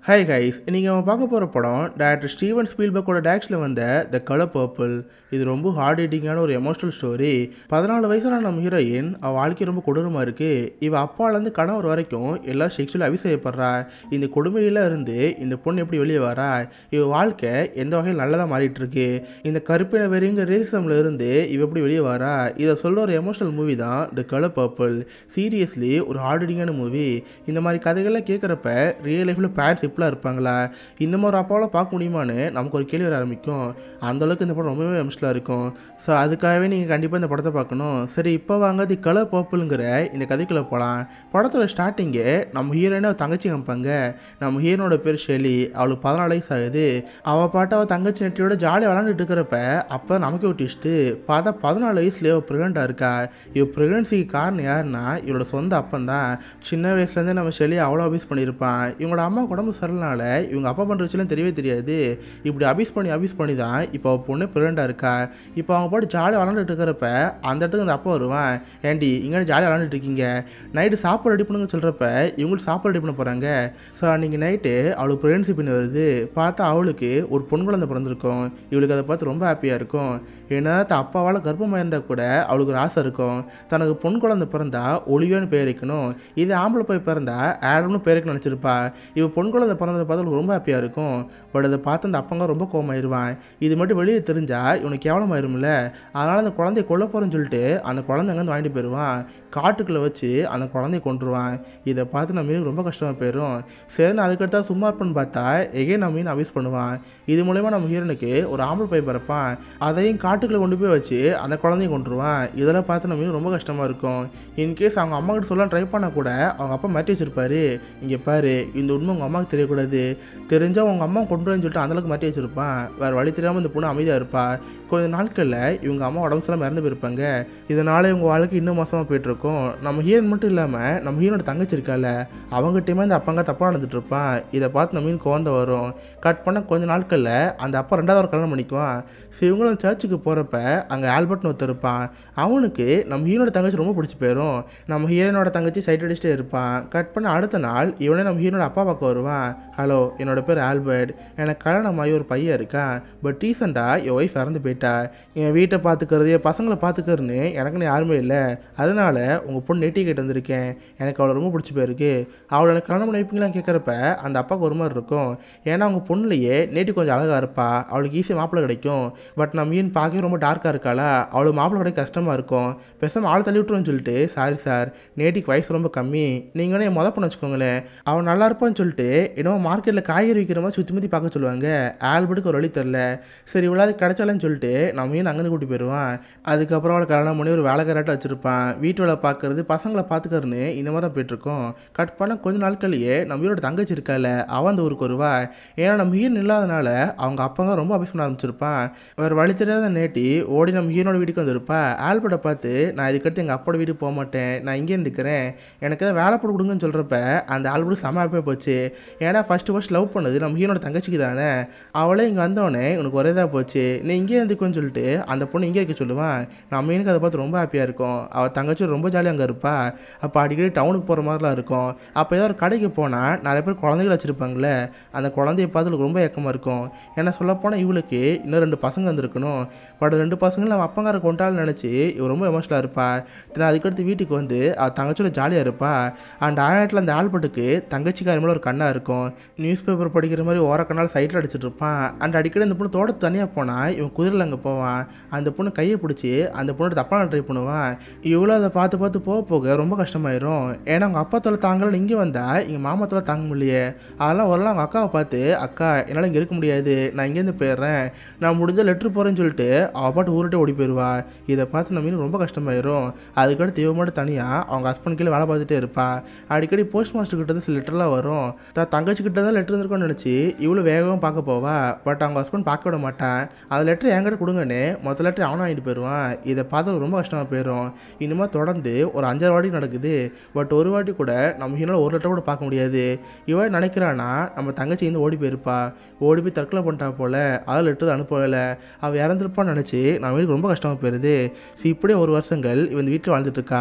hi guys இன்றைக்கி நம்ம பார்க்க போகிற படம் டேரக்டர் ஸ்டீவன் ஸ்பீல்பர்க்கோட டேரக்ஷனில் வந்த த கலர் பர்பிள் இது ரொம்ப ஹார்ட் ஹிட்டிங்கான ஒரு எமோஷனல் ஸ்டோரி பதினாலு வயசான நம்ம ஹீரோயின் அவள் வாழ்க்கை ரொம்ப கொடூரமாக இருக்குது இவ அப்பாலேருந்து கணவர் வரைக்கும் எல்லாரும் செக்ஷுவலி அவி செய்யப்படுறா இந்த கொடுமையில இருந்து இந்த பொண்ணு எப்படி வெளியே வரா இவ வாழ்க்கை எந்த வகையில் நல்லதாக மாறிட்டு இருக்கு இந்த கருப்பின வெறிங்க ரேசிசம்ல இருந்து இவ எப்படி வெளியே வரா இதை சொல்கிற ஒரு எமோஷனல் மூவி தான் த கலர் பர்பிள் சீரியஸ்லி ஒரு ஹார்ட் ஹிட்டிங்கான மூவி இந்த மாதிரி கதைகள்லாம் கேட்குறப்ப ரியல் லைஃப்பில் பேரண்ட்ஸ் இப்படிலாம் இருப்பாங்களா இந்த மாதிரி அப்பாவெல்லாம் பார்க்க முடியுமான்னு நமக்கு ஒரு கேள்வி வர ஆரம்பிக்கும் அந்த அளவுக்கு இந்த படம் ரொம்பவே எமோஷனலாக இருக்கும் ஸோ அதுக்காகவே நீங்கள் கண்டிப்பாக இந்த படத்தை பார்க்கணும் சரி இப்போ வாங்க தி கலர் பர்பிள்ங்கிற இந்த கதைக்குள்ளே போகலாம் படத்தோட ஸ்டார்டிங்கே நம்ம ஹீரோயினை தங்கச்சி காமிப்பாங்க நம்ம ஹீரோனோட பேர் ஷெலி அவளுக்கு பதினாலு வயசு ஆகுது அவள் பாட்டு அவள் தங்கச்சி நெட்டியோட ஜாலியாக விளாண்டுட்டு இருக்கிறப்ப அப்போ நமக்கு விட்டுச்சுட்டு பார்த்தா பதினாலு வயசுலேயே அவள் ப்ரெக்னெண்ட்டாக இருக்கா இவ ப்ரெக்னன்சிக்கு காரணம் யாருன்னா இவளோட சொந்த அப்பன் தான் சின்ன வயசுலேருந்தே நம்ம ஷெலி அவ்வளோ அபியூஸ் பண்ணியிருப்பான் இவங்களோட அம்மா உடம்பு சரியில்லைனால இவங்க அப்பா பண்ணுற விஷயம் தெரியவே தெரியாது இப்படி அபியூஸ் பண்ணி அபியூஸ் பண்ணி தான் இப்போ அவள் பொண்ணு ப்ரெக்னெண்ட்டாக இருக்கா இப்போ அவங்க பாட்டு ஜாலியாக விளாண்டுட்டு இருக்கிறப்ப அந்த இடத்துக்கு அந்த அப்பா வருவான் ஏண்டி இங்கே ஜாலியாக விளாண்டுட்டு இருக்கீங்க நைட்டு சாப்பாடு ரெடி பண்ணுங்க சொல்கிறப்ப இவங்களுக்கு சாப்பாடு ரெடி பண்ண போகிறாங்க ஸோ அன்றைக்கி நைட்டு அவளுக்கு ப்ரெக்னன்சி பின் வருது பார்த்தா அவளுக்கு ஒரு பொன் குழந்தை பிறந்திருக்கும் இவளுக்கு அதை பார்த்து ரொம்ப ஹாப்பியாக இருக்கும் ஏன்னா தான் அப்பாவால் கர்ப்பமாக இருந்தால் கூட அவளுக்கு ஒரு ஆசை இருக்கும் தனக்கு பொன் குழந்தை பிறந்தா ஒளியோன்னு பேர் வைக்கணும் இது ஆம்பளை போய் பிறந்தா ஆடம்னு பேர் வைக்கணும்னு நினச்சிருப்பா இவ பொன் குழந்தை பிறந்ததை பார்த்து அவளுக்கு ரொம்ப ஹாப்பியாக இருக்கும் பட் அதை பார்த்து அந்த அப்பங்க ரொம்ப கோவமாயிருவான் இது மட்டும் வெளியே தெரிஞ்சா இவனுக்கு கேவலமாயிரும்ல அதனால் அந்த குழந்தைய கொல்ல போகிறேன்னு சொல்லிட்டு அந்த குழந்தை அங்கேருந்து வாங்கிட்டு போயிடுவான் காட்டுக்குள்ளே வச்சு அந்த குழந்தைய கொண்டுருவான் இதை பார்த்து நம்ம மீனுக்கு ரொம்ப கஷ்டமாக போயிடும் சரின்னு அதுக்கடுத்தா சும்மா இருப்பேன்னு பார்த்தா எகே நம்ம மீன் அபியூஸ் பண்ணுவான் இது மூலயமா நம்ம ஹீரோனுக்கு ஒரு ஆம்பளை பையன் பிறப்பான் அதையும் காட்டுக்குள்ளே கொண்டு போய் வச்சு அந்த குழந்தைய கொண்டுருவான் இதெல்லாம் பார்த்து நம்ம மீன் ரொம்ப கஷ்டமாக இருக்கும் இன்கேஸ் அவங்க அம்மா கிட்ட சொல்ல ட்ரை பண்ணால் கூட அவங்க அப்பா மாட்டி வச்சிருப்பாரு இங்கே பாரு இந்த உண்மை உங்கள் அம்மாவுக்கு தெரியக்கூடாது தெரிஞ்சால் உங்கள் அம்மா கொண்டு வரேன்னு சொல்லிட்டு அந்தளவுக்கு மாட்டி வச்சிருப்பான் வேறு வழி தெரியாமல் இந்த பொண்ணு அமைதியாக இருப்பா கொஞ்ச நாட்களில் இவங்க அம்மா உடம்பு சரியில்லாம இறந்து போயிருப்பாங்க இதனால் இவங்க வாழ்க்கை இன்னும் மோசமாக போயிட்டுருக்கும் நம்ம ஹீரோன் மட்டும் இல்லாமல் நம்ம ஹீரோட தங்கச்சி இருக்கால அவங்ககிட்டயுமே அந்த அப்பாங்க தப்பாக நடந்துட்டு இருப்பான் இதை பார்த்து நம்ம மீன் குழந்த வரும் கட் பண்ண கொஞ்ச நாட்களில் அந்த அப்பா ரெண்டாவது ஒரு கல்யாணம் பண்ணிக்குவான் சரி இவங்களும் சர்ச்சுக்கு போகிறப்ப அங்கே ஆல்பர்ட்னு ஒருத்தர் இருப்பான் அவனுக்கு நம்ம ஹீரோட தங்கச்சி ரொம்ப பிடிச்சி போயிடும் நம்ம ஹீரோனோட தங்கச்சி சைட் அடிச்சுட்டே இருப்பான் கட் பண்ண அடுத்த நாள் இவனே நம்ம ஹீரோட அப்பா பார்க்க வருவான் ஹலோ என்னோட பேர் ஆல்பர்ட் எனக்கு கல்யாணம் ஆகி ஒரு பையன் இருக்கான் பட் ரீசெண்டாக என் ஒய்ஃப் இறந்து போயிட்டா என் வீட்டை பார்த்துக்கிறது என் பசங்களை பார்த்துக்கிறதுன்னு எனக்குன்னு யாருமே இல்லை அதனால உங்கள் பொண்ணு நெட்டி கேட்டு வந்திருக்கேன் எனக்கு அவளை ரொம்ப பிடிச்சி போயிருக்கு அவளை எனக்கு கல்யாணம் பண்ணி வைப்பீங்களான்னு கேட்குறப்ப அந்த அப்பாவுக்கு ஒரு மாதிரி இருக்கும் ஏன்னா அவங்க பொண்ணுலையே நேட்டி கொஞ்சம் அழகாக இருப்பா அவளுக்கு ஈஸியாக மாப்பிள்ளை கிடைக்கும் பட் நம்ம மீன் பார்க்கவே ரொம்ப டார்க்காக இருக்காளா அவளுக்கு மாப்பிள்ளை கிடைக்க கஷ்டமாக இருக்கும் பேசாமல் ஆள் தள்ளி விட்டுருன்னு சொல்லிட்டு சாரி சார் நேட்டிக்கு வயசு ரொம்ப கம்மி நீங்கள் வேணா என் மொதல் பண்ண வச்சுக்கோங்களேன் அவன் நல்லா இருப்பான்னு சொல்லிட்டு என்னமோ மார்க்கெட்டில் காய்கறி விற்கிற மாதிரி சுற்றி முற்றி பார்க்க சொல்லுவாங்க ஆல்பர்ட்டுக்கு ஒரு வழி தெரில சரி இவ்வளவு கிடைச்சாலன்னு சொல்லிட்டு நம்ம மீன் அங்கேருந்து கூட்டி போயிடுவான் அதுக்கப்புறம் அவளை கல்யாணம் பண்ணி ஒரு வேலைக்காராட்ட வச்சுருப்பான் வீட்டு வேலை பார்க்கறது பசங்களை பார்த்துக்கறன்னு இந்த மாதிரி தான் போயிட்டுருக்கோம் கட் பண்ண கொஞ்ச நாட்கள்லேயே நம்ம ஹீரோட தங்கச்சி இருக்கால அவன் அந்த ஊருக்கு வருவா ஏன்னா நம்ம ஹீரன் இல்லாதனால அவங்க அப்பங்க ரொம்ப அபியூஸ் பண்ண ஆரம்பிச்சிருப்பான் வேறு வழி தெரியாத நேட்டி ஓடி நம்ம ஹீரோட வீட்டுக்கு வந்திருப்பா ஆல்பர்ட்டை பார்த்து நான் இதுக்கடுத்து எங்கள் அப்போட வீட்டுக்கு போக மாட்டேன் நான் இங்கே இருந்துக்கிறேன் எனக்கு ஏதாவது வேலை போட்டு கொடுங்கன்னு சொல்கிறப்ப அந்த ஆல்பர்ட் செம ஹாப்பியாக போச்சு ஏன்னா ஃபஸ்ட்டு ஃபஸ்ட் லவ் பண்ணது நம்ம ஹீரோட தங்கச்சிக்கு தானே அவளே இங்கே வந்தோடனே உனக்கு ஒரே தான் போச்சு நீ இங்கே இருந்துக்குன்னு சொல்லிட்டு அந்த பொண்ணு இங்கே இருக்க சொல்லுவான் நம்ம எனக்கு அதை பார்த்து ரொம்ப ஹாப்பியாக இருக்கும் அவள் தங்கச்சி ரொம்ப ஜாலியாக அங்கே இருப்பா அப்போ அடிக்கடி டவுனுக்கு போகிற மாதிரிலாம் இருக்கும் அப்போ ஏதோ ஒரு கடைக்கு போனால் நிறைய பேர் குழந்தைகள் வச்சுருப்பாங்களே அந்த குழந்தைய பார்த்து எனக்கு ரொம்ப ஏக்கமாக இருக்கும் ஏன்னா சொல்லப்போனால் இவளுக்கு இன்னும் ரெண்டு பசங்க வந்திருக்கணும் பட் ரெண்டு பசங்களும் நம்ம அப்பங்கார கொண்டாலும் நினச்சி இவ ரொம்ப எமோஷனலாக இருப்பா தென் அதுக்கடுத்து வீட்டுக்கு வந்து அவள் தங்கச்சியோட ஜாலியாக இருப்பா அண்ட் ஆயிரத்தில் அந்த ஆல்பர்ட்டுக்கு தங்கச்சிக்கார மேலே ஒரு கண்ணாக இருக்கும் நியூஸ் பேப்பர் படிக்கிற மாதிரி ஓர கண்ணால் சைட்டில் அடிச்சிட்டு இருப்பான் அண்ட் அடிக்கடி அந்த பொண்ணு தோட்டத்து தனியாக போனால் இவன் குதிரையில் அங்கே போவான் அந்த பொண்ணு கையை பிடிச்சி அந்த பொண்ணோட தப்பான ட்ரை பண்ணுவான் இவ்வளோ அதை பார்த்து பார்த்து போக போக ரொம்ப கஷ்டமாயிரும் ஏன்னா அவங்க அப்பா தொலை தாங்கலன்னு இங்கே வந்தால் எங்கள் மாமா தொலை தாங்க முடியலையே அதெல்லாம் ஒரு நாள் அவங்க அக்காவை பார்த்து அக்கா என்னால் இங்கே இருக்க முடியாது நான் இங்கேருந்து போயிடுறேன் நான் முடிஞ்ச லெட்ரு போகிறேன்னு சொல்லிட்டு அவள் பாட்டு ஊருட்டே ஓடி போயிடுவா இதை பார்த்து நம்ம மீன் ரொம்ப கஷ்டமாயிரும் அதுக்கடுத்து இவ மட்டும் தனியாக அவங்க ஹஸ்பண்ட் கீழே வேலை பார்த்துட்டே இருப்பா அடிக்கடி போஸ்ட் மாஸ்டர் கிட்ட இருந்து சில லெட்டர்லாம் வரும் தான் தங்கச்சி கிட்ட தான் லெட்டர் இருந்திருக்கும்னு நினச்சி இவ்வளோ வேகமாக பார்க்க போவா பட் அவங்க ஹஸ்பண்ட் பார்க்க விட மாட்டான் அந்த லெட்டர் என்கிட்ட கொடுங்கன்னு மொத்த லெட்டர் அவனும் வாங்கிட்டு போயிடுவான் இதை பார்த்து ரொம்ப கஷ்டமாக போயிடும் இனிமேல் தொடர்ந்து ஒரு அஞ்சாறு வாட்டி நடக்குது பட் ஒரு வாட்டி கூட நம்ம ஹீரோல ஒரு லெட்டர் கூட பார்க்க முடியாது இவன் நினைக்கிறானா நம்ம தங்கச்சி இருந்து ஓடி போயிருப்பா ஓடி போய் தற்கொலை பண்ணிட்டா போல அதில் லெட்டர் அனுப்பலை அவள் இறந்துருப்பான்னு நினச்சி நம்ம வீட்டுக்கு ரொம்ப கஷ்டமாக போயிடுது ஸோ இப்படியே ஒரு வருஷங்கள் இவன் இந்த வீட்டில் வாழ்ந்துட்டு இருக்கா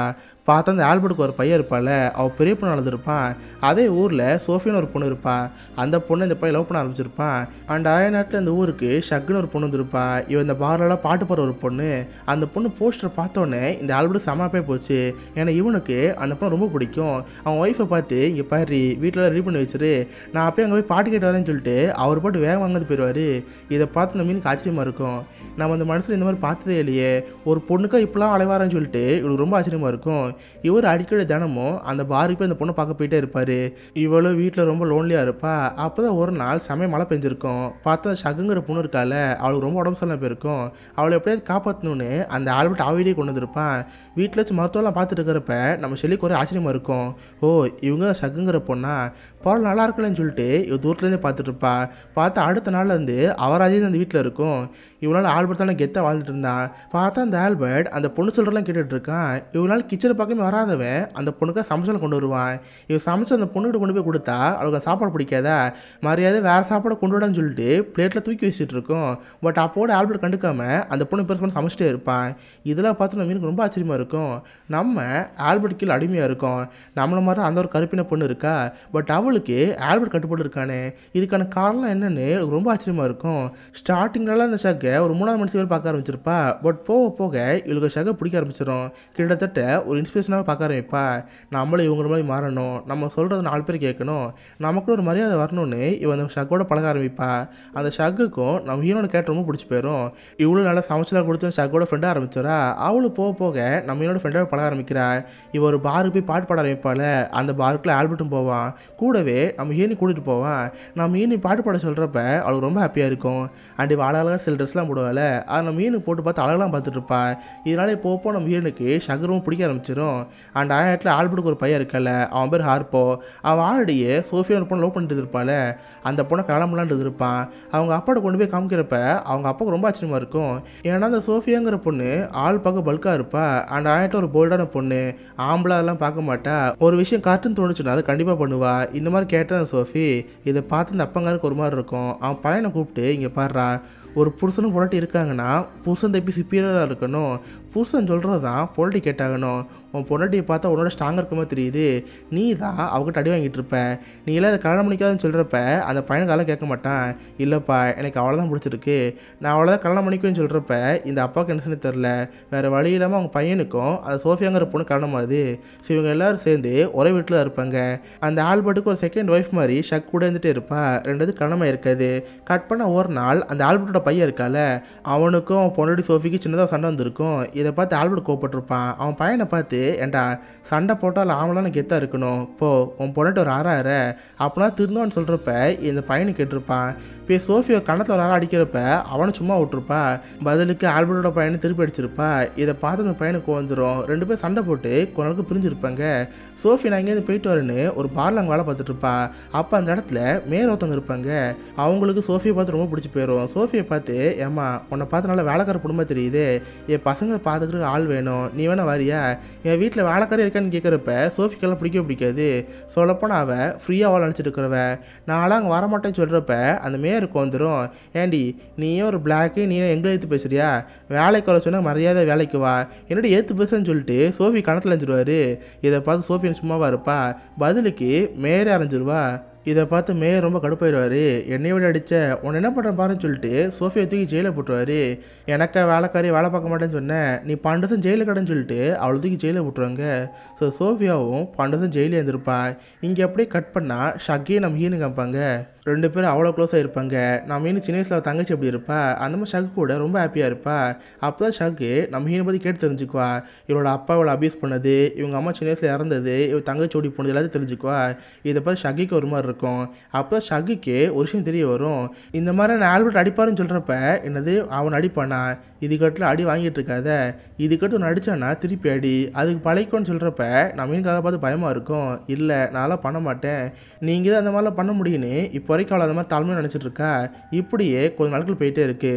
பார்த்தா அந்த ஆல்பர்ட்டுக்கு ஒரு பையன் இருப்பாள் அவள் பெரிய பொண்ணு நடந்திருப்பான் அதே ஊரில் சோஃபியான்னு ஒரு பொண்ணு இருப்பா அந்த பொண்ணு இந்த பையன் லவ் பண்ண ஆரம்பிச்சிருப்பான் அண்ட் ஆய நாட்டில் இந்த ஊருக்கு ஷக்குன்னு ஒரு பொண்ணு வந்திருப்பா இவன் இந்த பார்லலாம் பாட்டு பாடுற ஒரு பொண்ணு அந்த பொண்ணு போஸ்டர் பார்த்தோன்னே இந்த ஆல்பர்ட் செமாப்பே போச்சு ஏன்னா இவனுக்கு அந்த பொண்ணு ரொம்ப பிடிக்கும் அவன் ஒய்ஃபை பார்த்து இங்கே பாரு வீட்டில் ரெடி பண்ணி வச்சிரு நான் அப்போயே அங்கே போய் பாட்டு கேட்டு வரேன்னு சொல்லிட்டு அவர் பாட்டு வேகம் வாங்கிறது போயிடுவார் இதை பார்த்து நம்ம மீனுக்கு ஆச்சரியமாக இருக்கும் நம்ம அந்த மனசில் இந்த மாதிரி பார்த்ததே இல்லையே ஒரு பொண்ணுக்கா இப்படிலாம் அலைவாரன்னு சொல்லிட்டு இவளுக்கு ரொம்ப ஆச்சரியமாக இருக்கும் இவர் அடிக்கடி தினமும் அந்த பாருக்கு போய் அந்த பொண்ணை பார்க்க போயிட்டே இருப்பார் இவளும் வீட்டில் ரொம்ப லோன்லியாக இருப்பா அப்போ தான் ஒரு நாள் செமைய மழை பெஞ்சிருக்கும் பார்த்தா அந்த ஷகுங்கிற பொண்ணு இருக்கால அவளுக்கு ரொம்ப உடம்பு சரியில்லாம போயிருக்கும் அவளை எப்படியாவது காப்பாற்றணும்னு அந்த ஆல்பர்ட் ஆவிடே கொண்டு வந்திருப்பான் வீட்டில் வச்சு மருத்துவம்லாம் பார்த்துட்டு இருக்கிறப்ப நம்ம செல்லிக்கு ஒரே ஆச்சரியமாக இருக்கும் ஓ இவங்க ஷகுங்கிற பொண்ணா பால் நல்லா இருக்கலன்னு சொல்லிட்டு இவ தூரத்துலேருந்தே பார்த்துட்டு இருப்பா பார்த்தா அடுத்த நாள்ல இருந்து அவராஜே அந்த வீட்டில் இருக்கும் இவனால ஆல்பர்ட் தானே கெத்தாக வாழ்ந்துட்டு இருந்தான் பார்த்தா அந்த ஆல்பர்ட் அந்த பொண்ணு சொல்கிறலாம் கேட்டுட்டு இருக்கான் இவனால கிச்சனை பக்கமே வராதவன் அந்த பொண்ணுக்காக சமைச்சல கொண்டு வருவான் இவன் சமைச்சு அந்த பொண்ணுகிட்ட கொண்டு போய் கொடுத்தா அவளுக்கு சாப்பாடு பிடிக்காதா மரியாதை வேறு சாப்பாடை கொண்டு விடான்னு சொல்லிட்டு பிளேட்டில் தூக்கி வச்சுட்டு இருக்கோம் பட் அப்போட ஆல்பர்ட் கண்டுக்காம அந்த பொண்ணு பெருசு பண்ணி சமைச்சிட்டே இருப்பான் இதெல்லாம் பார்த்து நம்ம எனக்கு ரொம்ப ஆச்சரியமாக இருக்கும் நம்ம ஆல்பர்ட் கீழே அடிமையாக இருக்கோம் நம்மள மாதிரி அந்த ஒரு கருப்பின பொண்ணு இருக்கா பட் அவளுக்கு ஆல்பர்ட் கட்டுப்பாடு இருக்கானே இதுக்கான காரணம் என்னன்னு எனக்கு ரொம்ப ஆச்சரியமாக இருக்கும் ஸ்டார்டிங்லலாம் அந்த ஷக்கை ஒரு மூணாவது மனுஷன் பேர் பார்க்க ஆரம்பிச்சிருப்பா பட் போக போக இவளுக்கு ஷக்கை பிடிக்க ஆரம்பிச்சிடும் கிட்டத்தட்ட ஒரு இன்ஸ்பிரேஷனாக பார்க்க ஆரம்பிப்பா நம்மளும் இவங்க மாதிரி மாறணும் நம்ம சொல்கிறது நாலு பேர் கேட்கணும் நமக்குள்ள ஒரு மரியாதை வரணும்னு இவன் அந்த ஷக்கோட பழக ஆரம்பிப்பா அந்த ஷக்குக்கும் நம்ம ஹீரோட கேட்டு ரொம்ப பிடிச்சி போயிடும் இவ்வளோ நல்லா சமைச்சலாம் கொடுத்து ஷக்கோட ஃப்ரெண்டாக ஆரம்பிச்சிடா அவளும் போக போக நம்ம ஹீரோட ஃப்ரெண்டாக பழக ஆரம்பிக்கிறா இவ ஒரு பாருக்கு போய் பாட்டு பாட ஆரம்பிப்பாள் அந்த பாருக்குள்ள ஆல்பர்ட்டும் போவான் கூடவே நம்ம ஹீனி கூட்டிகிட்டு போவான் நம்ம ஹீனி பாட்டு பாட சொல்கிறப்ப அவளுக்கு ரொம்ப ஹாப்பியாக இருக்கும் அண்ட் இவ அழகாக சில ட்ரெஸ்லாம் போடுவாள் அதை நம்ம ஹீனு போட்டு பார்த்து அழகெல்லாம் பார்த்துட்டு இருப்பா இதனால இப்போ போ நம்ம ஹீனுக்கு ஷகரும் பிடிக்க ஆரம்பிச்சிடும் அண்ட் ஆயிரத்தில் ஆல்பர்ட்டுக்கு ஒரு பையன் இருக்கல அவன் பேர் ஹார்ப்போ அவன் ஆல்ரெடியே சோஃபியா ஒரு பொண்ணு லவ் பண்ணிட்டு இருப்பாள் அந்த பொண்ணை கல்யாணம் பண்ணலான்ட்டு இருப்பான் அவங்க அப்பாட்ட கொண்டு போய் காமிக்கிறப்ப அவங்க அப்பாவுக்கு ரொம்ப ஆச்சரியமாக இருக்கும் ஏன்னா அந்த சோஃபியாங்கிற பொண்ணு ஆள் பார்க்க பல்காக இருப்பா அண்ட் ஆயிரத்தில் ஒரு போல்டான பொண்ணு ஆம்பளை அதெல்லாம் பார்க்க மாட்டா ஒரு விஷயம் காட்டுன்னு தோணுச்சுன்னா அதை கண்டிப்பாக பண்ணுவா இந்த மாதிரி கேட்டேன் சோஃபி இதை பார்த்து இந்த அப்பங்காருக்கு ஒரு மாதிரி இருக்கும் அவன் பையனை கூப்பிட்டு இங்கே பாடுறா ஒரு புருஷனும் பொண்டாட்டி இருக்காங்கன்னா புருஷன் தப்பி சுப்பீரியராக இருக்கணும் புருஷன் சொல்கிறது தான் பொண்டாட்டி கேட்டாகணும் உன் பொண்டாட்டியை பார்த்தா உன்னோட ஸ்ட்ராங்காக இருக்க மாதிரி தெரியுது நீ தான் அவகிட்ட அடி வாங்கிட்டு இருப்ப நீ எல்லாம் அதை கல்யாணம் பண்ணிக்காதுன்னு சொல்கிறப்ப அந்த பையனுக்காலாம் கேட்க மாட்டான் இல்லைப்பா எனக்கு அவ்வளோதான் பிடிச்சிருக்கு நான் அவ்வளோதான் கல்யாணம் பண்ணிக்குவேன்னு சொல்கிறப்ப இந்த அப்பாவுக்கு என்ன செய்யணும்னு தெரில வேறு வழி இல்லாமல் அவங்க பையனுக்கும் அந்த சோஃபியாங்கிற பொண்ணு கல்யாணமாகுது ஸோ இவங்க எல்லாரும் சேர்ந்து ஒரே வீட்டில் தான் இருப்பாங்க அந்த ஆல்பர்ட்டுக்கு ஒரு செகண்ட் ஒய்ஃப் மாதிரி ஷக் கூட இருந்துகிட்டே இருப்பா ரெண்டாவது கல்யாணமாக இருக்காது கட் பண்ண ஒரு நாள் அந்த ஆல்பர்ட்டோட பையன் இருக்கால அவனுக்கும் அவன் பொண்டாட்டி சோஃபிக்கு சின்னதாக சண்டை வந்திருக்கும் இதை பார்த்து ஆல்பர்ட் கோவப்பட்டிருப்பான் அவன் பையனை பார்த்து ஏன்டா சண்டை போட்டால் ஆமலான கெத்தாக இருக்கணும் போ உன் பொண்ணாட்டு ஒரு ஆறாயிர அப்படின்னா திருந்தோன்னு சொல்கிறப்ப இந்த பையனை கேட்டிருப்பான் இப்போ சோஃபியா கணத்தில் ஒரு ஆள் அடிக்கிறப்ப அவனை சும்மா விட்டுருப்பா பதிலுக்கு ஆல்பர்ட்டோட பையனை திருப்பி அடிச்சிருப்பா இதை பார்த்து அந்த பையனுக்கு வந்துடும் ரெண்டு பேரும் சண்டை போட்டு கொஞ்ச நாளுக்கு பிரிஞ்சிருப்பாங்க சோஃபி நான் இங்கேருந்து போயிட்டு வரேன்னு ஒரு பார்ல அங்கே வேலை பார்த்துட்டு இருப்பா அப்போ அந்த இடத்துல மேல ஒருத்தவங்க இருப்பாங்க அவங்களுக்கு சோஃபியை பார்த்து ரொம்ப பிடிச்சி போயிடும் சோஃபியை பார்த்து ஏம்மா உன்னை பார்த்து நல்லா வேலைக்கார குடும்பமா தெரியுது என் பசங்க பார்த்துக்கிறதுக்கு ஆள் வேணும் நீ வேணா வரியா என் வீட்டில் வேலைக்காரர் இருக்கான்னு கேட்குறப்ப சோஃபிக்கெல்லாம் பிடிக்கவே பிடிக்காது சொல்லப்போனால் அவள் ஃப்ரீயாக அவள் நினச்சிட்டு இருக்கிறவ நான்லாம் அங்கே வரமாட்டேன்னு சொல்கிறப்ப அந்த மேயருக்கு வந்துடும் ஏண்டி நீயே ஒரு பிளாக்கு நீ எங்களை ஏற்று பேசுறியா வேலைக்கு வர சொன்னால் மரியாதை வேலைக்கு வா என்னடி ஏற்று பேசுறேன்னு சொல்லிட்டு சோஃபி கணத்தில் அரைஞ்சிருவாரு இதை பார்த்து சோஃபி சும்மாவா இருப்பா பதிலுக்கு மேயரே அரைஞ்சிருவா இதை பார்த்து மேயர் ரொம்ப கடுப்பாயிடுவார் என்னை விட அடித்த உன்னை என்ன பண்ணுறேன் பாருன்னு சொல்லிட்டு சோஃபியை தூக்கி ஜெயிலில் போட்டுருவாரு எனக்கா வேலைக்காரி வேலை பார்க்க மாட்டேன்னு சொன்னேன் நீ பன்னெண்டு வருஷம் ஜெயிலில் கடைன்னு சொல்லிட்டு அவளை தூக்கி ஜெயிலில் போட்டுருவாங்க ஸோ சோஃபியாவும் பன்னெண்டு வருஷம் ஜெயிலில் இருந்திருப்பா இங்கே அப்படியே கட் பண்ணால் ஷக்கியை நம்ம ஹீனு காமிப்பாங்க ரெண்டு பேரும் அவ்வளோ க்ளோஸாக இருப்பாங்க நம்ம மீன் சின்ன வயசில் தங்கச்சி எப்படி இருப்பா அந்த மாதிரி ஷக் கூட ரொம்ப ஹாப்பியாக இருப்பா அப்போ தான் ஷக்கு நம்ம ஹீனை பற்றி கேட்டு தெரிஞ்சுக்குவா இவளோட அப்பா இவளை அபியூஸ் பண்ணது இவங்க அம்மா சின்ன வயசில் இறந்தது இவ தங்கச்சி ஓடி போனது எல்லாத்தையும் தெரிஞ்சுக்குவா இதை பார்த்து ஷக்கிக்கு ஒரு மாதிரி இருக்கும் அப்போ ஷக்கிக்கு ஒரு விஷயம் தெரிய வரும் இந்த மாதிரி நான் ஆல்பர்ட் அடிப்பாருன்னு சொல்கிறப்ப என்னது அவன் அடிப்பானா இதுக்கட்டில் அடி வாங்கிட்டு இருக்காத இதுக்கட்டு ஒன்று அடித்தானா திருப்பி அடி அதுக்கு பழைக்கோன்னு சொல்கிறப்ப நம்ம மீன் கதை பார்த்து பயமாக இருக்கும் இல்லை நான்லாம் பண்ண மாட்டேன் நீங்கள் தான் அந்த மாதிரிலாம் பண்ண முடியும்னு இப்போ வரைக்கும் அவளை அந்த மாதிரி தாழ்மையாக நினச்சிட்டு இருக்கா இப்படியே கொஞ்ச நாட்கள் போயிட்டே இருக்குது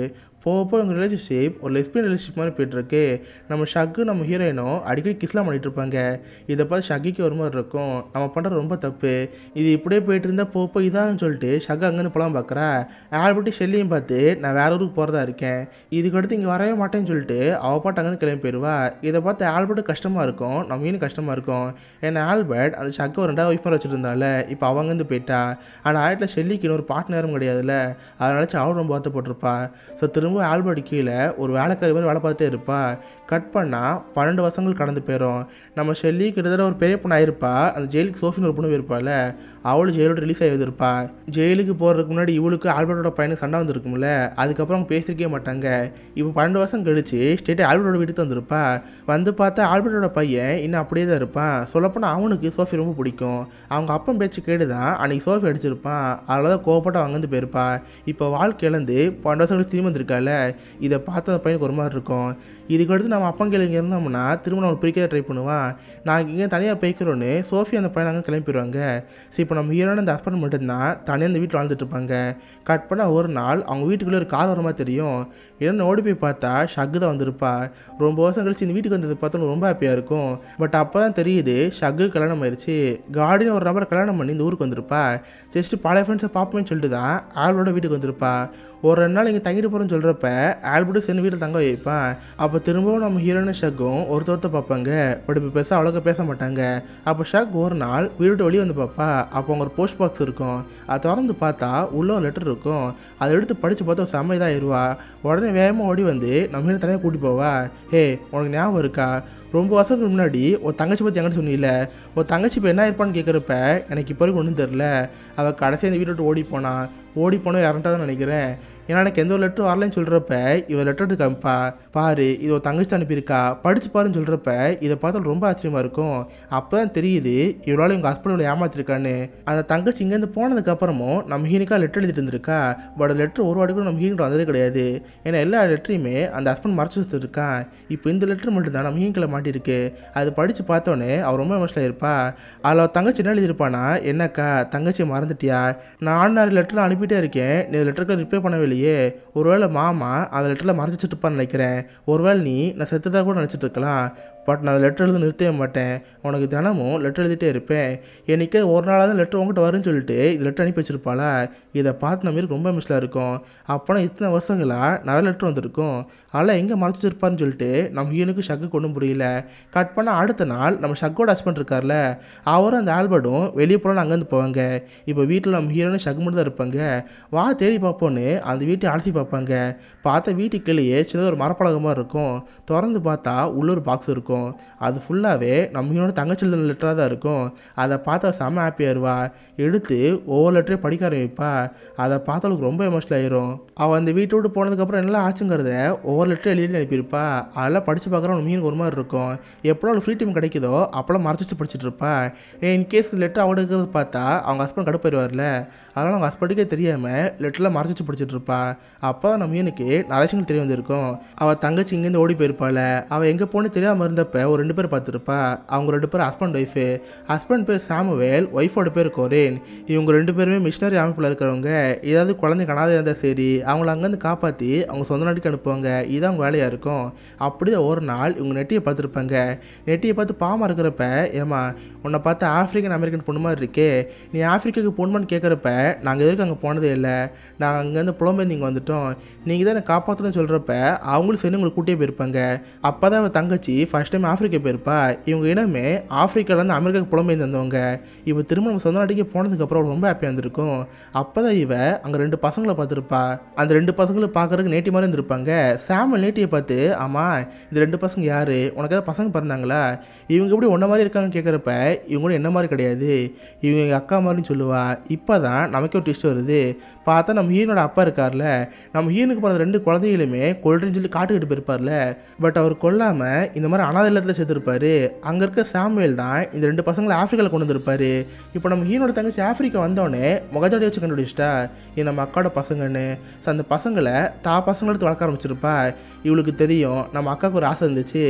போக போக இவங்க ரிலேஷன்ஷிப் ஒரு லெஸ்பியன் ரிலேஷன்ஷிப் மாதிரி போயிட்டுருக்கு நம்ம ஷக்கு நம்ம ஹீரோயினும் அடிக்கடி கிஸ்லாம் பண்ணிட்டு இருப்பாங்க இதை பார்த்து ஷக்கிக்கு ஒரு மாதிரி இருக்கும் நம்ம பண்ணுறது ரொம்ப தப்பு இது இப்படியே போயிட்டு இருந்தால் போக போய் இதாகுன்னு சொல்லிட்டு ஷக்கு அங்கேருந்து போலாம் பார்க்குறா ஆல்பர்ட்டு ஷெல்லியும் பார்த்து நான் வேற ஊருக்கு போகிறதா இருக்கேன் இதுக்கடுத்து இங்கே வரவே மாட்டேன்னு சொல்லிட்டு அவள் பாட்டு அங்கேருந்து கிளம்பி போயிடுவா இதை பார்த்து ஆல்பர்ட்டு கஷ்டமாக இருக்கும் நம்ம மீனும் கஷ்டமாக இருக்கும் ஏன்னா ஆல்பர்ட் அந்த ஷக்கு ஒரு ரெண்டாவது ஒய்ஃப் மாதிரி வச்சுருந்தால இப்போ அவங்க வந்து போயிட்டா ஆனால் ஆயிரத்தில் ஷெல்லிக்கு இன்னொரு பாட்னரும் கிடையாதுல்ல அதை நினச்சி அவளும் ரொம்ப வருத்தப்பட்டிருப்பா ஸோ திரும்ப ஆல்பர்ட் கீழே ஒரு வேலைக்காரி மாதிரி வேலை பார்த்துட்டே இருப்பா கட் பண்ணால் பன்னெண்டு வருஷங்கள் கடந்து போயிடும் நம்ம ஷெல்லி கிட்டத்தட்ட ஒரு பெரிய பொண்ணு ஆயிருப்பா அந்த ஜெயிலுக்கு சோஃபின்னு ஒரு பொண்ணு இருப்பாள் அவளும் ஜெயிலோட ரிலீஸ் ஆகி வந்திருப்பா ஜெயிலுக்கு போகிறதுக்கு முன்னாடி இவளுக்கு ஆல்பர்ட்டோட பையனுக்கு சண்டை வந்திருக்கும்ல அதுக்கப்புறம் அவங்க பேசியிருக்கே மாட்டாங்க இப்போ பன்னெண்டு வருஷம் கழிச்சு ஸ்டேட் ஆல்பர்ட்டோட வீட்டுக்கு வந்திருப்பா வந்து பார்த்தா ஆல்பர்ட்டோட பையன் இன்னும் அப்படியே தான் இருப்பான் சொல்லப்போனால் அவனுக்கு சோஃபி ரொம்ப பிடிக்கும் அவங்க அப்பன் பேச்சு கேட்டு தான் அன்றைக்கி சோஃபி அடிச்சிருப்பான் அதில் தான் கோவப்பட்டு அவங்க வந்து போயிருப்பா இப்போ வாழ்க்கையிலேருந்து பன்னெண்டு வருஷம் கழிச்சு திரும்பி வந்திருக்கால இதை பார்த்து அந்த பையனுக்கு ஒரு மாதிரி இருக்கும் இதுக்கடுத்து நம்ம அப்பன் கீழே இங்கே இருந்தோம்னா திரும்ப நம்ம பிரிக்க ட்ரை பண்ணுவான் நாங்கள் இங்கே தனியாக போய்க்கிறோன்னு சோஃபி அந்த பையன் அங்கே கிளம்பிடுவாங்க சரி இப்போ நம்ம ஹீரோன அந்த ஹஸ்பண்ட் மட்டும்தான் தனியாக இந்த வீட்டில் வாழ்ந்துட்டு இருப்பாங்க கட் பண்ண ஒரு நாள் அவங்க வீட்டுக்குள்ளே ஒரு கார் வர மாதிரி தெரியும் என்ன ஓடி போய் பார்த்தா ஷக்கு தான் வந்திருப்பா ரொம்ப வருஷம் கழிச்சு இந்த வீட்டுக்கு வந்தது பார்த்தா ரொம்ப ஹாப்பியாக இருக்கும் பட் அப்போ தான் தெரியுது ஷக்கு கல்யாணம் ஆயிடுச்சு கார்டின்னு ஒரு நபரை கல்யாணம் பண்ணி இந்த ஊருக்கு வந்திருப்பா ஜஸ்ட் பழைய ஃப்ரெண்ட்ஸை பார்ப்போம்னு சொல்லிட்டு தான் ஆல்பர்ட்டோட வீட்டுக்கு வந்திருப்பா ஒரு ரெண்டு நாள் இங்கே தங்கிட்டு போகிறோன்னு சொல்கிறப்ப ஆல்பர்ட்டும் சேர்ந்து வீட்டில் தங்க வைப்பான் அப்போ திரும்பவும் நம்ம ஹீரோயின் ஷக்கும் ஒருத்தொருத்த பார்ப்பாங்க பட் இப்போ பேச அவ்வளோக்கா பேச மாட்டாங்க அப்போ ஷக் ஒரு நாள் வீட்டு வெளியே வந்து பார்ப்பா அப்போ அவங்க ஒரு போஸ்ட் பாக்ஸ் இருக்கும் அதை திறந்து பார்த்தா உள்ள ஒரு லெட்டர் இருக்கும் அதை எடுத்து படித்து பார்த்தா ஒரு செம்ம இதாகிடுவா உடனே வேகமாக ஓடி வந்து நம்ம ஹீரோ தனியாக கூட்டி போவா ஹே உனக்கு ஞாபகம் இருக்கா ரொம்ப வருஷத்துக்கு முன்னாடி ஒரு தங்கச்சி பற்றி எங்கிட்ட சொன்னீல ஒரு தங்கச்சி இப்போ என்ன இருப்பான்னு கேட்குறப்ப எனக்கு இப்போ வரைக்கும் ஒன்றும் தெரில அவள் கடைசி அந்த வீட்டை விட்டு ஓடி போனான் ஓடி போனோம் இறண்டா தான் நினைக்கிறேன் ஏன்னா எனக்கு எந்த ஒரு லெட்டர் வரலன்னு சொல்கிறப்ப இவன் லெட்டர் எடுத்து காமிப்பா பாரு இது ஒரு தங்கச்சி அனுப்பியிருக்கா படிச்சு பாருன்னு சொல்கிறப்ப இதை பார்த்தா ரொம்ப ஆச்சரியமாக இருக்கும் அப்போ தான் தெரியுது இவளால் இவங்க ஹஸ்பண்ட் ஏமாத்திருக்கான்னு அந்த தங்கச்சி இங்கேருந்து போனதுக்கப்புறமும் நம்ம ஹீனிக்கா லெட்டர் எழுதிட்டு இருந்திருக்கா பட் லெட்டர் ஒரு வாட்டி கூட நம்ம ஹீனிக்கு வந்ததே கிடையாது ஏன்னா எல்லா லெட்டரையுமே அந்த ஹஸ்பண்ட் மறைச்சு வச்சுருக்கான் இப்போ இந்த லெட்டர் மட்டும் தான் நம்ம ஹீனிக்கில் மாட்டியிருக்கு அது படித்து பார்த்தோன்னே அவர் ரொம்ப எமோஷனலாக இருப்பா அதில் அவ தங்கச்சி என்ன எழுதியிருப்பானா என்னக்கா தங்கச்சியை மறந்துட்டியா நான் நிறைய லெட்டர் அனுப்பிட்டே இருக்கேன் நீ லெட்டருக்கு ரிப்ளை பண்ணவே இல்லையே ஒருவேளை மாமா அந்த லெட்டரில் மறைச்சு வச்சுட்டுப்பான்னு நினைக்கிறேன் ஒருவேளை நீ நான் செத்துதான் கூட நினச்சிட்டு இருக்கலாம் பட் நான் லெட்டர் எழுத நிறுத்தவே மாட்டேன் உனக்கு தினமும் லெட்டர் எழுதிட்டே இருப்பேன் என்னைக்கே ஒரு நாளாவது லெட்டர் உங்ககிட்ட வரும்னு சொல்லிட்டு இது லெட்டர் அனுப்பி வச்சிருப்பாளா இதை பார்த்து நம்ம ரொம்ப மிஸ்லாக இருக்கும் அப்போனா இத்தனை வருஷங்களாக நிறைய லெட்டர் வந்திருக்கும் அதெல்லாம் எங்கே மறைச்சு வச்சிருப்பாருன்னு சொல்லிட்டு நம்ம ஹீனுக்கு ஷக்கு கொண்டும் புரியல கட் பண்ண அடுத்த நாள் நம்ம ஷக்கோட ஹஸ்பண்ட் இருக்கார்ல அவரும் அந்த ஆல்பர்டும் வெளியே போகலான்னு அங்கேருந்து போவாங்க இப்போ வீட்டில் நம்ம ஹீரோனும் ஷக்கு மட்டும் தான் இருப்பாங்க வா தேடி பார்ப்போன்னு அந்த வீட்டை அலசி பார்ப்பாங்க பார்த்த வீட்டுக்குள்ளேயே சின்னதாக ஒரு மரப்பலகமாக இருக்கும் திறந்து பார்த்தா உள்ள ஒரு பாக்ஸ் இருக்கும் அது ஃபுல்லாகவே நம்ம ஹீரோட தங்கச்சி எழுதின லெட்டராக தான் இருக்கும் அதை பார்த்தா செம்ம ஹாப்பியாக இருவா எடுத்து ஒவ்வொரு லெட்டரையும் படிக்க ஆரம்பிப்பா அதை பார்த்தவளுக்கு ரொம்ப எமோஷனல் ஆயிரும் அவள் அந்த வீட்டை விட்டு போனதுக்கப்புறம் என்னெல்லாம் ஆச்சுங்கிறத ஒவ்வொரு லெட்டர் எழுதி அனுப்பியிருப்பா அதெல்லாம் படித்து பார்க்குறவன் மீனுக்கு ஒரு மாதிரி இருக்கும் எப்போ அவளுக்கு ஃப்ரீ டைம் கிடைக்குதோ அப்போலாம் மறைச்சு வச்சு படிச்சுட்டு இருப்பா இன்கேஸ் லெட்டர் அவட இருக்கிறது பார்த்தா அவங்க ஹஸ்பண்ட் கடுப்பாயிருவார்ல அதனால் அவங்க ஹஸ்பண்டுக்கே தெரியாமல் லெட்டரில் மறைச்சு வச்சு படிச்சுட்டு இருப்பா அப்போ தான் நம்ம மீனுக்கு நிறைய விஷயங்கள் தெரிய வந்திருக்கும் அவள் தங்கச்சி இங்கேருந்து ஓடி போயிருப்பாள் அவள் எங்கே போன்னு தெரியாமல் இருந்தப்ப ஒரு ரெண்டு பேர் பார்த்துருப்பா அவங்க ரெண்டு பேரும் ஹஸ்பண்ட் ஒய்ஃபு ஹஸ்பண்ட் பேர் சாமுவேல் ஒய்ஃபோட பேர் கோரேன் இவங்க ரெண்டு பேருமே மிஷினரி அமைப்பில் இருக்கிறவங்க ஏதாவது குழந்தை கனாத இருந்தால் சரி அவங்கள அங்கேருந்து காப்பாற்றி அவங்க சொந்த நாட்டுக்கு அனுப்புவாங்க இதுதான் அவங்க வேலையாக இருக்கும் அப்படியே ஒரு நாள் இவங்க நெட்டியை பார்த்துருப்பாங்க நெட்டியை பார்த்து பாவமாக இருக்கிறப்ப ஏமா உன்னை பார்த்து ஆஃப்ரிக்கன் அமெரிக்கன் பொண்ணு மாதிரி இருக்கே நீ ஆஃப்ரிக்காவுக்கு பொண்ணுமான்னு கேட்குறப்ப நாங்கள் எதுக்கு அங்கே போனதே இல்லை நாங்கள் அங்கேருந்து புலம்பெயர்ந்து இங்கே வந்துட்டோம் நீங்கள் தான் என்னை காப்பாற்றணும்னு சொல்கிறப்ப அவங்களும் சேர்ந்து உங்களை கூட்டியே போயிருப்பாங்க அப்போ தான் அவள் தங்கச்சி ஃபஸ்ட் டைம் ஆஃப்ரிக்கா போயிருப்பா இவங்க இனமே ஆஃப்ரிக்காலேருந்து அமெரிக்காவுக்கு புலம்பெயர்ந்து வந்தவங்க இப்போ திரும்ப நம்ம சொந்த நாட்டுக்கே போனதுக்கப்புறம் அவளுக்கு ரொம்ப ஹாப்பியாக இருந்திருக்கும் அப்போ தான் இவ அங்கே ரெண்டு பசங்களை பார்த்துருப்பா அந்த ரெண்டு பசங்களும் பார்க்குறதுக்கு நேட்டி மாதிரி இருந்திருப்பாங்க சாமல் நேட்டியை பார்த்து ஆமாம் இந்த ரெண்டு பசங்க யார் உனக்கு ஏதாவது பசங்க பிறந்தாங்களா இவங்க எப்படி ஒன்றை மாதிரி இருக்காங்கன்னு கேட்குறப்ப இவங்க கூட என்ன மாதிரி கிடையாது இவங்க எங்கள் அக்கா மாதிரின்னு சொல்லுவா இப்போ தான் நமக்கே ஒரு ட்விஸ்ட் வருது பார்த்தா நம்ம ஹீனோட அப்பா இருக்கார்ல நம்ம ஹீனுக்கு பிறந்த ரெண்டு குழந்தைகளுமே கொல்றேன்னு சொல்லி காட்டுக்கிட்டு போயிருப்பார்ல பட் அவர் கொல்லாமல் இந்த மாதிரி அனாதை இல்லத்தில் சேர்த்துருப்பாரு அங்கே இருக்க சாமுவேல் தான் இந்த ரெண்டு பசங்களை ஆஃப்ரிக்காவில் கொண்டு வந்திருப்பாரு இப்போ நம்ம ஹீனோட தங்கச்சி ஆஃப்ரிக்கா வந்தோடனே முகஜாடி வச்சு கண்டுபிடிச்சிட்டா இது நம்ம அக்காவோட பசங்கன்னு ஸோ அந்த பசங்களை தா பசங்களை எடுத்து வளர்க்க ஆரம்பிச்சிருப்பா இவளுக்கு தெரியும் நம்ம அக்காவுக்கு ஒரு ஆசை இருந்துச்சு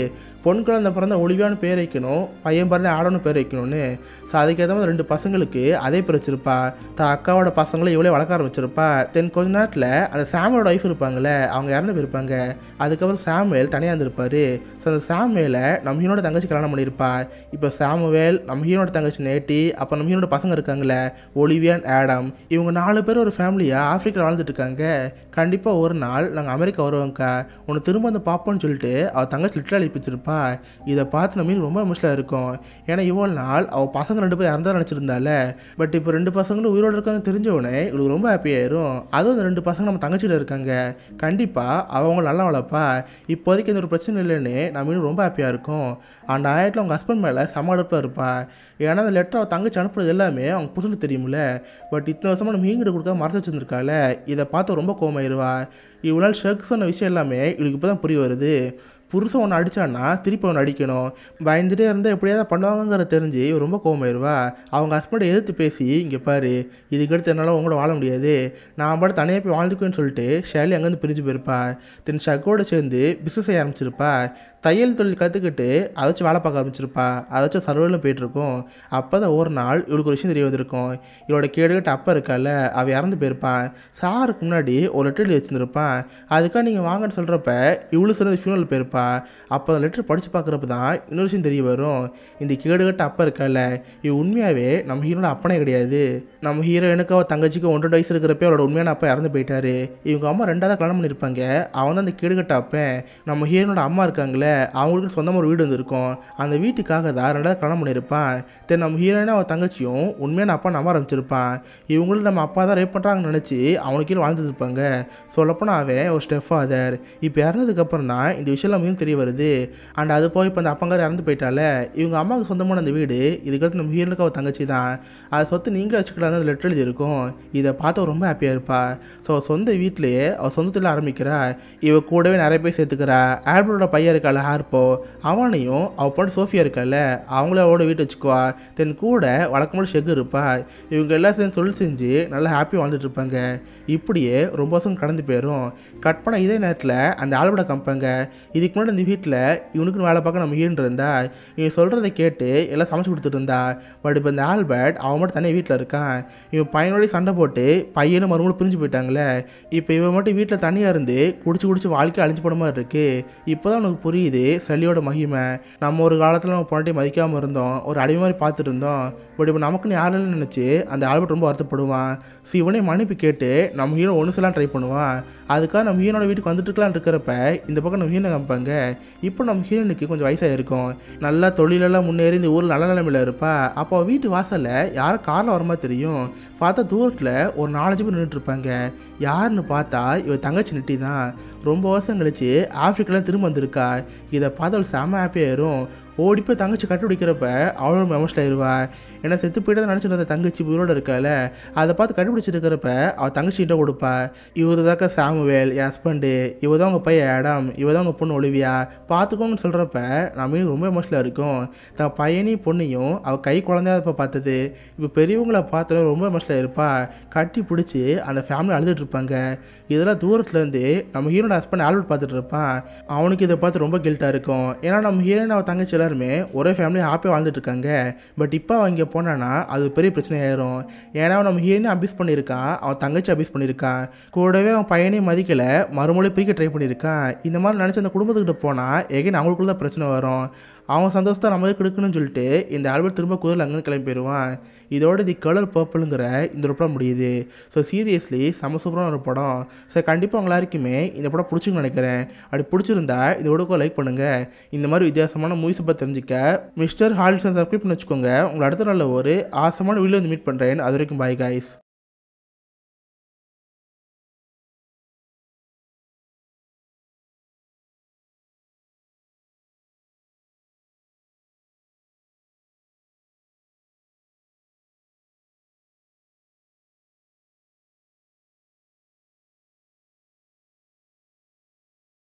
பொன் குழந்தை பிறந்த ஒளிவியான்னு பேர் வைக்கணும் பையன் பிறந்த ஆடன்னு பேர் வைக்கணும்னு ஸோ அதுக்கேற்ற மாதிரி ரெண்டு பசங்களுக்கு அதே பேர் வச்சிருப்பா தான் அக்காவோட பசங்களை இவ்வளோ வளர்க்க ஆரம்பிச்சிருப்பா தென் கொஞ்ச நேரத்தில் அந்த சாமோட ஒய்ஃப் இருப்பாங்களே அவங்க இறந்து போயிருப்பாங்க அதுக்கப்புறம் சாமுவேல் தனியாக இருந்திருப்பாரு ஸோ அந்த சாமுவேலை நம்ம ஹீரோட தங்கச்சி கல்யாணம் பண்ணியிருப்பா இப்போ சாமுவேல் நம்ம ஹீரோட தங்கச்சி நேட்டி அப்போ நம்ம ஹீரோட பசங்க இருக்காங்களே ஒலிவியன் ஆடம் இவங்க நாலு பேர் ஒரு ஃபேமிலியாக ஆஃப்ரிக்காவில் வாழ்ந்துட்டு இருக்காங்க கண்டிப்பாக ஒரு நாள் நாங்கள் அமெரிக்கா வருவோங்க்கா உன்னை திரும்ப வந்து பார்ப்போம்னு சொல்லிட்டு அவள் தங்கச்சி லிட்டர் அழிப்பிச்சிருப்பா இதை பார்த்து நம்ம ரொம்ப எமோஷனலாக இருக்கும் ஏன்னா இவ்வளோ நாள் அவள் பசங்க ரெண்டு பேர் இறந்தா நினச்சிருந்தால பட் இப்போ ரெண்டு பசங்களும் உயிரோடு இருக்காங்க தெரிஞ்சவொடனே இவளுக்கு ரொம்ப ஹாப்பியாயிரும் அதுவும் அந்த ரெண்டு பசங்க நம்ம தங்கச்சியில் இருக்காங்க கண்டிப்பாக அவங்க நல்லா வளர்ப்பா இப்போதைக்கு எந்த ஒரு பிரச்சனை இல்லைன்னு நம்ம இன்னும் ரொம்ப ஹாப்பியாக இருக்கும் அந்த ஆயிரத்தில் அவங்க ஹஸ்பண்ட் மேலே செம அடுப்பாக இருப்பா ஏன்னா அந்த லெட்டர் அவள் தங்கச்சி அனுப்புறது எல்லாமே அவங்க புதுசு தெரியும்ல பட் இத்தனை வருஷமாக நம்ம ஹீங்கிட்ட கொடுக்க மறைச்சு வச்சிருந்துருக்கால இதை பார்த்து ரொம்ப கோமாயிருவா இவ்வளோ நாள் ஷர்க் சொன்ன விஷயம் எல்லாமே இவளுக்கு இப்போ தான் புரிய வருது புருஷன் ஒன்று அடித்தான்னா திருப்பி ஒன்று அடிக்கணும் பயந்துட்டே இருந்தால் எப்படியாவது பண்ணுவாங்கங்கிறத தெரிஞ்சு இவ ரொம்ப கோவமாயிருவா அவங்க ஹஸ்பண்டை எதிர்த்து பேசி இங்கே பாரு இதுக்கடுத்து என்னால் உங்களோட வாழ முடியாது நான் பாட்டு தனியாக போய் வாழ்ந்துக்குவேன்னு சொல்லிட்டு ஷேலி அங்கேருந்து பிரிஞ்சு போயிருப்பா தென் ஷக்கோட சேர்ந்து பிஸ்னஸ் செய்ய ஆரம்பிச்சிருப்பா தையல் தொழில் கற்றுக்கிட்டு அதை வச்சு வேலை பார்க்க ஆரம்பிச்சிருப்பா அதை வச்சு சர்வலும் போயிட்டுருக்கும் அப்போ தான் ஒரு நாள் இவளுக்கு ஒரு விஷயம் தெரிய வந்திருக்கும் இவளோட கேடுகட்ட அப்பா இருக்கால அவள் இறந்து போயிருப்பான் சாருக்கு முன்னாடி ஒரு லெட்டர் எழுதி வச்சுருந்துருப்பான் அதுக்காக நீங்கள் வாங்கன்னு சொல்கிறப்ப இவ்வளோ சிறந்த ஃபியூனல் போயிருப்பா அப்போ அந்த லெட்டர் படித்து பார்க்குறப்ப தான் இன்னொரு விஷயம் தெரிய வரும் இந்த கேடுகட்ட அப்பா இருக்கால இவ உண்மையாகவே நம்ம ஹீரோட அப்பனே கிடையாது நம்ம ஹீரோயினுக்கு அவள் தங்கச்சிக்கு ஒன்றரை வயசு இருக்கிறப்ப அவளோட உண்மையான அப்பா இறந்து போயிட்டாரு இவங்க அம்மா ரெண்டாவது கல்யாணம் பண்ணியிருப்பாங்க அவன் தான் அந்த கேடுகட்ட அப்பன் நம்ம ஹீரோனோட அம்மா இருக்காங்களே அவங்களுக்கு சொந்தமாக ஒரு வீடு இருந்திருக்கும் அந்த வீட்டுக்காக தான் ரெண்டாவது கல்யாணம் பண்ணியிருப்பான் தென் நம்ம ஹீரோயினும் அவன் தங்கச்சியும் உண்மையான அப்பா நம்ப ஆரம்பிச்சிருப்பான் இவங்களும் நம்ம அப்பா தான் ரேப் பண்ணுறாங்கன்னு நினச்சி அவனுக்கு கீழே வாழ்ந்துருப்பாங்க சொல்லப்போனால் அவன் ஒரு ஸ்டெப் ஃபாதர் இப்போ இறந்ததுக்கப்புறம் தான் இந்த விஷயம் எல்லாம் தெரிய வருது அண்ட் அது போய் இப்போ அந்த அப்பங்கார் இறந்து போயிட்டால இவங்க அம்மாவுக்கு சொந்தமான அந்த வீடு இதுக்கடுத்து நம்ம ஹீரோனுக்கு அவள் தங்கச்சி தான் அதை சொத்து நீங்களே வச்சுக்கலாம் அந்த லெட்டர் எழுதி இருக்கும் இதை பார்த்து அவ ரொம்ப ஹாப்பியாக இருப்பா ஸோ சொந்த வீட்டிலேயே அவள் சொந்தத்தில் ஆரம்பிக்கிறா இவ கூடவே நிறைய பேர் சேர்த்துக்கிறா ஆல்பர்ட்டோட பையன் இருக்கால ஹார்போ அவனையும் அவள் பொண்ணு சோஃபியா இருக்கால அவங்கள அவளோட வீட்டு வச்சுக்குவா தென் கூட வழக்கம்போல ஷெக் இருப்பா இவங்க எல்லாம் சேர்ந்து தொழில் செஞ்சு நல்லா ஹாப்பியாக வாழ்ந்துட்டு இருப்பாங்க இப்படியே ரொம்ப வருஷம் கடந்து போயிடும் கட் பண்ண இதே நேரத்தில் அந்த ஆல்பர்ட்டை கம்பாங்க இதுக்கு முன்னாடி இந்த வீட்டில் இவனுக்குன்னு வேலை பார்க்க நம்ம ஹீரன் இருந்தா இவன் சொல்கிறத கேட்டு எல்லாம் சமைச்சு கொடுத்துட்டு இருந்தா பட் இப்போ இந்த ஆல்பர்ட் அவன் மட்டும் தனியாக வீட்டில் இருக்கான் இவன் பையனோடய சண்டை போட்டு பையனும் மறுபடியும் பிரிஞ்சு போயிட்டாங்களே இப்போ இவன் மட்டும் வீட்டில் தனியாக இருந்து குடிச்சு குடிச்சு வாழ்க்கை அழிஞ்சு போட மாதிரி இருக்கு இப்போ தான் உனக்கு புரியுது சளியோட மகிமை நம்ம ஒரு காலத்தில் நம்ம பொண்ணாட்டி மதிக்காமல் இருந்தோம் ஒரு அடிமை மாதிரி பார்த்துட்டு இருந்தோம் பட் இப்போ நமக்குன்னு யாரும் நினச்சி அந்த ஆல்பர்ட் ரொம்ப வருத்தப்படுவான் ஸோ இவனே மன்னிப்பு கேட்டு நம்ம ஹீரோ ஒன்று சொல்லலாம் ட்ரை பண்ணுவான் அதுக்காக நம்ம ஹீரோட வீட்டுக்கு வந்துட்டு இருக்கலாம்னு இருக்கிறப்ப இந்த பக்கம் நம்ம ஹீரோ காமிப்பாங்க இப்போ நம்ம ஹீரோனுக்கு கொஞ்சம் வயசாக இருக்கும் நல்லா தொழிலெல்லாம் முன்னேறி இந்த ஊரில் நல்ல நிலைமையில் இருப்பா அப்போ அவ வீட்டு வாசலில் யாரும் காரில் வர மாதிரி தெரியும் பார்த்தா தூரத்தில் ஒரு நாலஞ்சு பேர் நின்றுட்டு இருப்பாங்க யாருன்னு பார்த்தா இவ தங்கச்சி நெட்டி தான் ரொம்ப வருஷம் கழிச்சு ஆஃப்ரிக்காலாம் திரும்ப வந்திருக்கா இதை பார்த்து அவள் செம்ம ஹாப்பியாயிரும் ஓடி போய் தங்கச்சி கண்டுபிடிக்கிறப்ப அவ்வளோ எமோஷனல் ஆயிடுவா ஏன்னா செத்து போயிட்டு நினச்சிட்டு இருந்த தங்கச்சி உயிரோட இருக்கால அதை பார்த்து கண்டுபிடிச்சிட்டு இருக்கிறப்ப அவள் தங்கச்சிகிட்ட கொடுப்பா இவர் தாக்கா சாமுவேல் என் ஹஸ்பண்டு இவ தான் உங்கள் பையன் ஆடம் இவ தான் உங்கள் பொண்ணு ஒளிவியா பார்த்துக்கோங்கன்னு சொல்கிறப்ப நம்ம ரொம்ப எமோஷனலாக இருக்கும் தன் பையனையும் பொண்ணையும் அவள் கை குழந்தையா இருப்ப பார்த்தது இப்போ பெரியவங்கள பார்த்தோன்னே ரொம்ப எமோஷனலாக இருப்பா கட்டி பிடிச்சி அந்த ஃபேமிலி அழுதுட்டு இருப்பாங்க இதெல்லாம் தூரத்துலேருந்து நம்ம ஹீரோட ஹஸ்பண்ட் ஆல்பர்ட் பார்த்துட்டு இருப்பான் அவனுக்கு இதை பார்த்து ரொம்ப கில்ட்டாக இருக்கும் ஏன்னா நம்ம ஹீரோயின் அவள் தங்கச்சி எல்லாருமே ஒரே ஃபேமிலி ஹாப்பியாக வாழ்ந்துட்டு இருக்காங்க பட் இப்போ அவன் இங்கே போனான்னா அது ஒரு பெரிய பிரச்சனை ஆயிரும் ஏன்னா அவன் நம்ம ஹீரோயினை அபியூஸ் பண்ணியிருக்கான் அவன் தங்கச்சி அபியூஸ் பண்ணியிருக்கான் கூடவே அவன் பையனையும் மதிக்கலை மறுமொழி பிரிக்க ட்ரை பண்ணியிருக்கான் இந்த மாதிரி நினச்சி அந்த குடும்பத்துக்கிட்ட போனால் எகைன் அவங்களுக்குள்ள தான் பிரச்சனை வரும் அவன் சந்தோஷத்தை நமக்கு கொடுக்கணும்னு சொல்லிட்டு இந்த ஆல்பர்ட் திரும்ப குதிரில் அங்கேருந்து கிளம்பி போயிடுவான் இதோட தி கலர் பர்பிளுங்கிற இந்த ஒரு படம் முடியுது ஸோ சீரியஸ்லி செம சூப்பரான ஒரு படம் ஸோ கண்டிப்பாக உங்க எல்லாருக்குமே இந்த படம் பிடிச்சிக்குன்னு நினைக்கிறேன் அப்படி பிடிச்சிருந்தா இந்த வீடியோக்கு லைக் பண்ணுங்கள் இந்த மாதிரி வித்தியாசமான மூவிஸை பற்றி தெரிஞ்சுக்க மிஸ்டர் ஹாலிசன் சப்ஸ்கிரைப் பண்ணி வச்சுக்கோங்க உங்களை அடுத்த நாளில் ஒரு ஆசமான வீடியோ வந்து மீட் பண்ணுறேன் அது வரைக்கும் பாய் காய்ஸ்